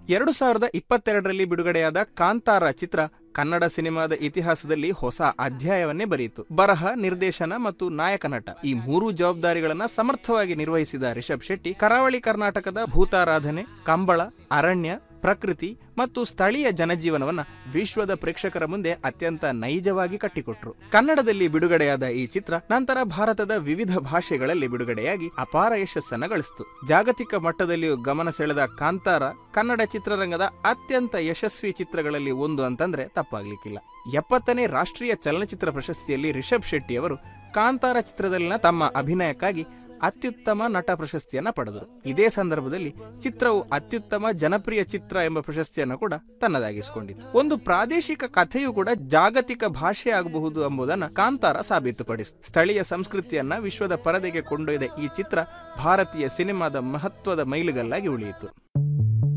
ಎರಡು ಸಾವಿರದ ಇಪ್ಪತ್ತೆರಡರಲ್ಲಿ ಬಿಡುಗಡೆಯಾದ ಕಾಂತಾರ ಚಿತ್ರ ಕನ್ನಡ ಸಿನಿಮಾದ ಇತಿಹಾಸದಲ್ಲಿ ಹೊಸ ಅಧ್ಯಾಯವನ್ನೇ ಬರೆಯಿತು ಬರಹ ನಿರ್ದೇಶನ ಮತ್ತು ನಾಯಕ ನಟ ಈ ಮೂರು ಜವಾಬ್ದಾರಿಗಳನ್ನ ಸಮರ್ಥವಾಗಿ ನಿರ್ವಹಿಸಿದ ರಿಷಬ್ ಶೆಟ್ಟಿ ಕರಾವಳಿ ಕರ್ನಾಟಕದ ಭೂತಾರಾಧನೆ ಕಂಬಳ ಅರಣ್ಯ ಪ್ರಕೃತಿ ಮತ್ತು ಸ್ಥಳೀಯ ಜನಜೀವನವನ್ನ ವಿಶ್ವದ ಪ್ರೇಕ್ಷಕರ ಮುಂದೆ ಅತ್ಯಂತ ನೈಜವಾಗಿ ಕಟ್ಟಿಕೊಟ್ರು ಕನ್ನಡದಲ್ಲಿ ಬಿಡುಗಡೆಯಾದ ಈ ಚಿತ್ರ ನಂತರ ಭಾರತದ ವಿವಿಧ ಭಾಷೆಗಳಲ್ಲಿ ಬಿಡುಗಡೆಯಾಗಿ ಅಪಾರ ಯಶಸ್ಸನ್ನ ಗಳಿಸಿತು ಜಾಗತಿಕ ಮಟ್ಟದಲ್ಲಿಯೂ ಗಮನ ಸೆಳೆದ ಕಾಂತಾರ ಕನ್ನಡ ಚಿತ್ರರಂಗದ ಅತ್ಯಂತ ಯಶಸ್ವಿ ಚಿತ್ರಗಳಲ್ಲಿ ಒಂದು ಅಂತಂದ್ರೆ ತಪ್ಪಾಗ್ಲಿಕ್ಕಿಲ್ಲ ಎಪ್ಪತ್ತನೇ ರಾಷ್ಟ್ರೀಯ ಚಲನಚಿತ್ರ ಪ್ರಶಸ್ತಿಯಲ್ಲಿ ರಿಷಬ್ ಶೆಟ್ಟಿ ಅವರು ಕಾಂತಾರ ಚಿತ್ರದಲ್ಲಿನ ತಮ್ಮ ಅಭಿನಯಕ್ಕಾಗಿ ಅತ್ಯುತ್ತಮ ನಟ ಪ್ರಶಸ್ತಿಯನ್ನ ಪಡೆದರು ಇದೇ ಸಂದರ್ಭದಲ್ಲಿ ಚಿತ್ರವು ಅತ್ಯುತ್ತಮ ಜನಪ್ರಿಯ ಚಿತ್ರ ಎಂಬ ಪ್ರಶಸ್ತಿಯನ್ನು ಕೂಡ ತನ್ನದಾಗಿಸಿಕೊಂಡಿತು ಒಂದು ಪ್ರಾದೇಶಿಕ ಕಥೆಯೂ ಕೂಡ ಜಾಗತಿಕ ಭಾಷೆ ಆಗಬಹುದು ಎಂಬುದನ್ನು ಕಾಂತಾರ ಸಾಬೀತುಪಡಿಸಿತು ಸ್ಥಳೀಯ ಸಂಸ್ಕೃತಿಯನ್ನ ವಿಶ್ವದ ಪರದೆಗೆ ಕೊಂಡೊಯ್ದ ಈ ಚಿತ್ರ ಭಾರತೀಯ ಸಿನಿಮಾದ ಮಹತ್ವದ ಮೈಲುಗಲ್ಲಾಗಿ ಉಳಿಯಿತು